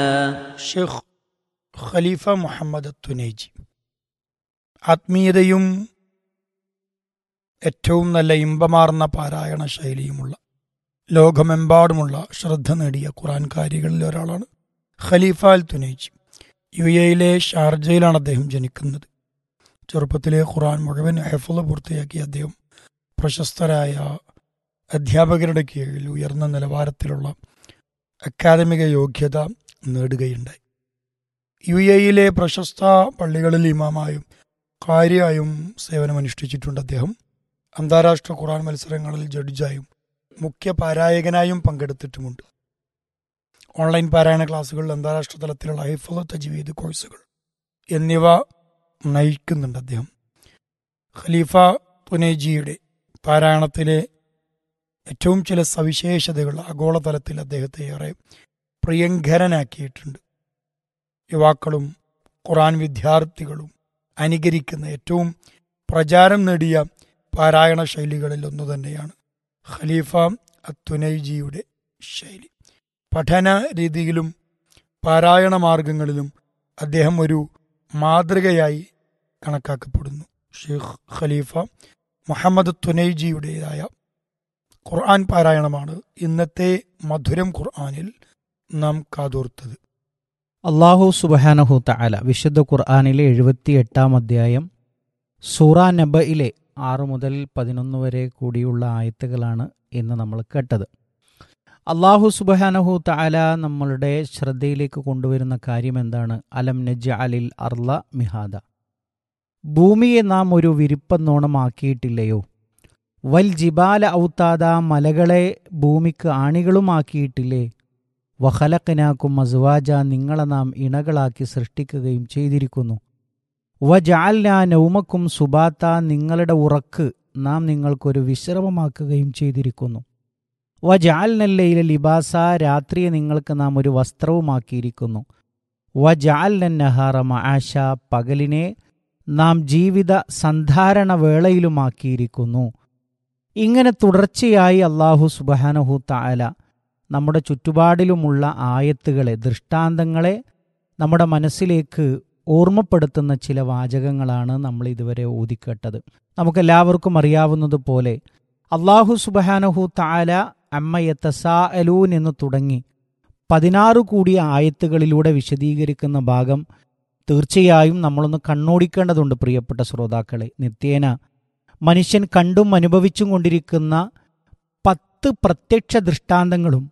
ഷെയ്ഖ് ഖലീഫ മുഹമ്മദ് തുനേജി ആത്മീയതയും ഏറ്റവും നല്ല ഇമ്പമാർന്ന പാരായണ ശൈലിയുമുള്ള ലോകമെമ്പാടുമുള്ള ശ്രദ്ധ നേടിയ ഖുറാൻകാരികളിൽ ഒരാളാണ് ഖലീഫ അൽ തുനേജി യു എയിലെ ഷാർജയിലാണ് അദ്ദേഹം ജനിക്കുന്നത് ചെറുപ്പത്തിലെ ഖുറാൻ മുഴുവൻ ഹെഫുള് പൂർത്തിയാക്കിയ അദ്ദേഹം പ്രശസ്തരായ അധ്യാപകരുടെ കീഴിൽ ഉയർന്ന നിലവാരത്തിലുള്ള അക്കാദമിക യോഗ്യത നേടുകയുണ്ടായി യു എയിലെ പ്രശസ്ത പള്ളികളിൽ ഇമാമായും കാര്യായും സേവനമനുഷ്ഠിച്ചിട്ടുണ്ട് അദ്ദേഹം അന്താരാഷ്ട്ര ഖുറാൻ മത്സരങ്ങളിൽ ജഡ്ജായും മുഖ്യ പാരായകനായും പങ്കെടുത്തിട്ടുമുണ്ട് ഓൺലൈൻ പാരായണ ക്ലാസ്സുകളിൽ അന്താരാഷ്ട്ര തലത്തിലുള്ള ഹൈഫുൾ തജ്വീദ് കോഴ്സുകൾ എന്നിവ നയിക്കുന്നുണ്ട് അദ്ദേഹം ഖലീഫ പുനേജിയുടെ പാരായണത്തിലെ ഏറ്റവും ചില സവിശേഷതകൾ ആഗോളതലത്തിൽ അദ്ദേഹത്തെ ഏറെ പ്രിയങ്കരനാക്കിയിട്ടുണ്ട് യുവാക്കളും ഖുറാൻ വിദ്യാർത്ഥികളും അനുകരിക്കുന്ന ഏറ്റവും പ്രചാരം നേടിയ പാരായണ ശൈലികളിൽ ഒന്നു തന്നെയാണ് ഖലീഫ അത്തുനൈജിയുടെ ശൈലി പഠന രീതിയിലും പാരായണ മാർഗങ്ങളിലും അദ്ദേഹം ഒരു മാതൃകയായി കണക്കാക്കപ്പെടുന്നു ഷെയ്ഖ് ഖലീഫ മുഹമ്മദ് തുനൈജിയുടേതായ ഖുർആൻ പാരായണമാണ് ഇന്നത്തെ മധുരം ഖുർആനിൽ നാം കാതോർത്തത് അള്ളാഹു സുബഹാനഹു തആല വിശുദ്ധ ഖുർആാനിലെ എഴുപത്തി എട്ടാം അധ്യായം സൂറ നബയിലെ ആറ് മുതൽ പതിനൊന്ന് വരെ കൂടിയുള്ള ആയത്തുകളാണ് ഇന്ന് നമ്മൾ കേട്ടത് അള്ളാഹു സുബഹാനഹു തആല നമ്മളുടെ ശ്രദ്ധയിലേക്ക് കൊണ്ടുവരുന്ന കാര്യം എന്താണ് അലം നജ് അലിൽ അർല മിഹാദ ഭൂമിയെ നാം ഒരു വിരിപ്പന്നോണമാക്കിയിട്ടില്ലയോ വൽ ജിബാല ഔത്താദ മലകളെ ഭൂമിക്ക് ആണികളുമാക്കിയിട്ടില്ലേ വഹലക്കനാക്കും മസ്വാജ നിങ്ങളെ നാം ഇണകളാക്കി സൃഷ്ടിക്കുകയും ചെയ്തിരിക്കുന്നു വജാൽന നൗമക്കും സുബാത്ത നിങ്ങളുടെ ഉറക്ക് നാം നിങ്ങൾക്കൊരു വിശ്രമമാക്കുകയും ചെയ്തിരിക്കുന്നു വജാൽനല്ലയില ലിബാസ രാത്രിയെ നിങ്ങൾക്ക് നാം ഒരു വസ്ത്രവുമാക്കിയിരിക്കുന്നു വജാൽന നഹാറ മആശ പകലിനെ നാം ജീവിത സന്ധാരണ വേളയിലുമാക്കിയിരിക്കുന്നു ഇങ്ങനെ തുടർച്ചയായി അള്ളാഹു സുബഹാനഹു താല നമ്മുടെ ചുറ്റുപാടിലുമുള്ള ആയത്തുകളെ ദൃഷ്ടാന്തങ്ങളെ നമ്മുടെ മനസ്സിലേക്ക് ഓർമ്മപ്പെടുത്തുന്ന ചില വാചകങ്ങളാണ് നമ്മൾ ഇതുവരെ ഓതിക്കേട്ടത് നമുക്കെല്ലാവർക്കും അറിയാവുന്നതുപോലെ അള്ളാഹു സുബഹാനഹു താല അമ്മയത്തസാ അലൂൻ എന്ന് തുടങ്ങി പതിനാറ് കൂടിയ ആയത്തുകളിലൂടെ വിശദീകരിക്കുന്ന ഭാഗം തീർച്ചയായും നമ്മളൊന്ന് കണ്ണോടിക്കേണ്ടതുണ്ട് പ്രിയപ്പെട്ട ശ്രോതാക്കളെ നിത്യേന മനുഷ്യൻ കണ്ടും അനുഭവിച്ചും കൊണ്ടിരിക്കുന്ന പത്ത് പ്രത്യക്ഷ ദൃഷ്ടാന്തങ്ങളും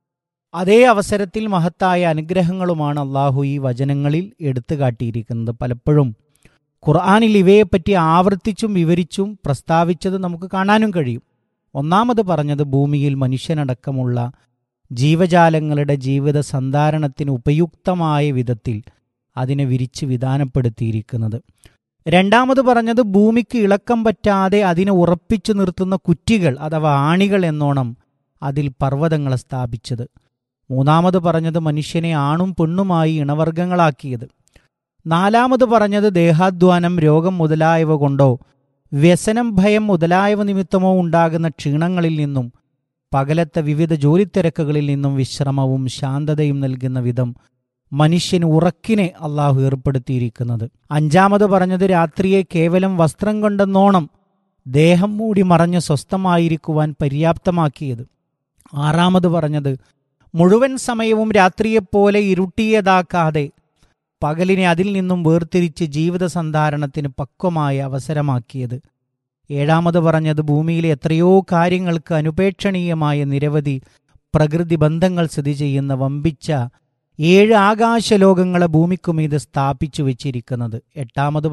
അതേ അവസരത്തിൽ മഹത്തായ അനുഗ്രഹങ്ങളുമാണ് അള്ളാഹു ഈ വചനങ്ങളിൽ എടുത്തു കാട്ടിയിരിക്കുന്നത് പലപ്പോഴും ഖുർആാനിൽ ഇവയെപ്പറ്റി ആവർത്തിച്ചും വിവരിച്ചും പ്രസ്താവിച്ചത് നമുക്ക് കാണാനും കഴിയും ഒന്നാമത് പറഞ്ഞത് ഭൂമിയിൽ മനുഷ്യനടക്കമുള്ള ജീവജാലങ്ങളുടെ ജീവിത സന്ധാരണത്തിന് ഉപയുക്തമായ വിധത്തിൽ അതിനെ വിരിച്ച് വിധാനപ്പെടുത്തിയിരിക്കുന്നത് രണ്ടാമത് പറഞ്ഞത് ഭൂമിക്ക് ഇളക്കം പറ്റാതെ അതിനെ ഉറപ്പിച്ചു നിർത്തുന്ന കുറ്റികൾ അഥവാ ആണികൾ എന്നോണം അതിൽ പർവ്വതങ്ങളെ സ്ഥാപിച്ചത് മൂന്നാമത് പറഞ്ഞത് മനുഷ്യനെ ആണും പെണ്ണുമായി ഇണവർഗങ്ങളാക്കിയത് നാലാമത് പറഞ്ഞത് ദേഹാധ്വാനം രോഗം മുതലായവ കൊണ്ടോ വ്യസനം ഭയം മുതലായവ നിമിത്തമോ ഉണ്ടാകുന്ന ക്ഷീണങ്ങളിൽ നിന്നും പകലത്തെ വിവിധ ജോലിത്തിരക്കുകളിൽ നിന്നും വിശ്രമവും ശാന്തതയും നൽകുന്ന വിധം മനുഷ്യന് ഉറക്കിനെ അള്ളാഹു ഏർപ്പെടുത്തിയിരിക്കുന്നത് അഞ്ചാമത് പറഞ്ഞത് രാത്രിയെ കേവലം വസ്ത്രം കൊണ്ടെന്നോണം ദേഹം മൂടി മറഞ്ഞ് സ്വസ്ഥമായിരിക്കുവാൻ പര്യാപ്തമാക്കിയത് ആറാമത് പറഞ്ഞത് മുഴുവൻ സമയവും രാത്രിയെപ്പോലെ ഇരുട്ടിയതാക്കാതെ പകലിനെ അതിൽ നിന്നും വേർതിരിച്ച് ജീവിത സന്ധാരണത്തിന് പക്വമായ അവസരമാക്കിയത് ഏഴാമത് പറഞ്ഞത് ഭൂമിയിലെ എത്രയോ കാര്യങ്ങൾക്ക് അനുപേക്ഷണീയമായ നിരവധി പ്രകൃതി ബന്ധങ്ങൾ സ്ഥിതി ചെയ്യുന്ന വമ്പിച്ച ഏഴ് ആകാശലോകങ്ങളെ ഭൂമിക്കുമീത് സ്ഥാപിച്ചു വെച്ചിരിക്കുന്നത് എട്ടാമത്